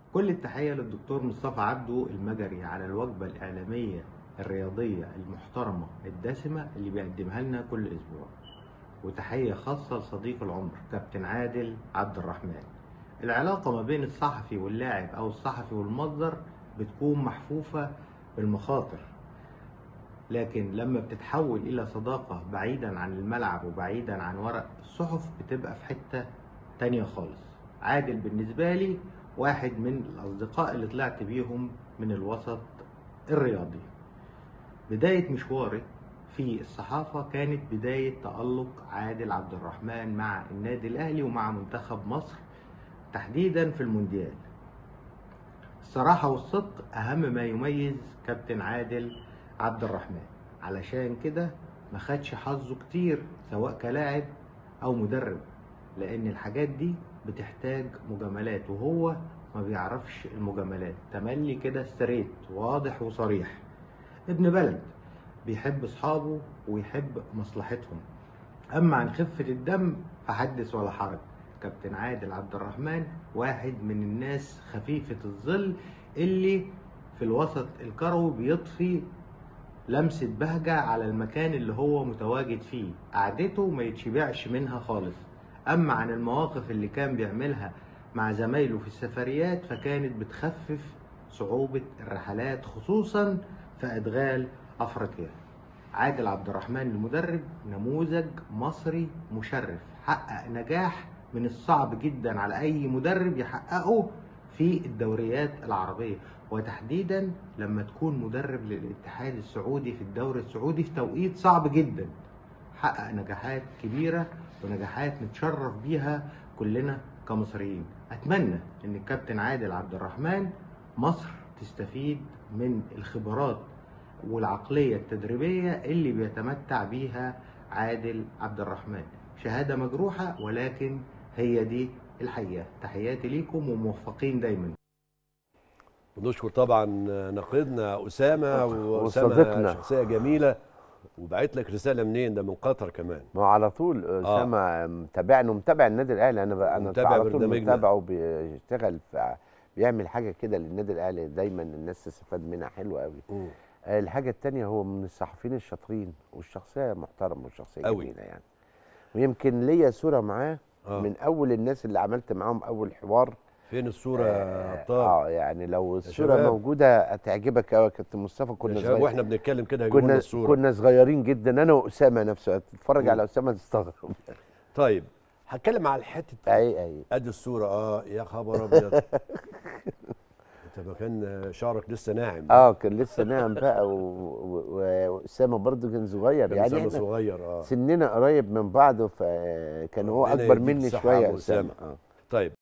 كل التحية للدكتور مصطفى عبده المجري على الوجبة الإعلامية الرياضية المحترمة الدسمة اللي بيقدمها لنا كل أسبوع وتحية خاصة لصديق العمر كابتن عادل عبد الرحمن العلاقة ما بين الصحفي واللاعب أو الصحفي والمصدر بتكون محفوفة بالمخاطر لكن لما بتتحول إلى صداقة بعيدا عن الملعب وبعيدا عن ورق الصحف بتبقى في حتة تانية خالص عادل بالنسبة لي واحد من الأصدقاء اللي طلعت بيهم من الوسط الرياضي بداية مشواري في الصحافة كانت بداية تألق عادل عبد الرحمن مع النادي الأهلي ومع منتخب مصر تحديدا في المونديال الصراحة والصدق أهم ما يميز كابتن عادل عبد الرحمن علشان كده ما خدش حظه كتير سواء كلاعب أو مدرب لأن الحاجات دي بتحتاج مجاملات وهو ما بيعرفش المجاملات تملي كده ستريت واضح وصريح ابن بلد بيحب اصحابه ويحب مصلحتهم اما عن خفه الدم فحدث ولا حرج كابتن عادل عبد الرحمن واحد من الناس خفيفه الظل اللي في الوسط الكروي بيضفي لمسة بهجة على المكان اللي هو متواجد فيه قعدته ما يتشبعش منها خالص أما عن المواقف اللي كان بيعملها مع زمايله في السفريات فكانت بتخفف صعوبة الرحلات خصوصا في أدغال أفريقيا عادل عبد الرحمن المدرب نموذج مصري مشرف حقق نجاح من الصعب جدا على أي مدرب يحققه في الدوريات العربية وتحديدا لما تكون مدرب للاتحاد السعودي في الدوري السعودي في توقيت صعب جدا حقق نجاحات كبيرة ونجاحات نتشرف بيها كلنا كمصريين أتمنى أن الكابتن عادل عبد الرحمن مصر تستفيد من الخبرات والعقلية التدريبية اللي بيتمتع بيها عادل عبد الرحمن شهادة مجروحة ولكن هي دي الحقيقة تحياتي ليكم وموفقين دايما ونشكر طبعا نقيدنا اسامه واسامه وصديقنا. شخصيه جميله وبعت لك رساله منين ده من قطر كمان ما هو على طول اسامه متابعنا ومتابع النادي الاهلي انا بقى انا متابع على طول برنامجنا. متابعه بيشتغل في بيعمل حاجه كده للنادي الاهلي دايما الناس تستفاد منها حلوه قوي مم. آه، الحاجه التانية هو من الصحفيين الشاطرين والشخصيه محترمه والشخصيه أوي. جميله يعني ويمكن ليا صوره معاه آه. من اول الناس اللي عملت معاهم اول حوار فين الصوره يا ابطال اه يعني لو الصوره شباب. موجوده هتعجبك قوي يا كابتن مصطفى يا كنا شباب صغيرين واحنا بنتكلم كده هيجيبوا لنا كنا الصوره كنا صغيرين جدا انا واسامه نفسه تتفرج مم. على اسامه تستغرب طيب هتكلم على الحته اي اي ادي الصوره اه يا خبر ابيض انت مكان شعرك لسه ناعم اه كان لسه ناعم بقى و- و- و- واسامه برضو كان صغير كان يعني أسامة احنا صغير اه سننا قريب من بعض فكان هو ربنا اكبر يديك مني الصحة شويه يا أبو اسامه أسامة. اه طيب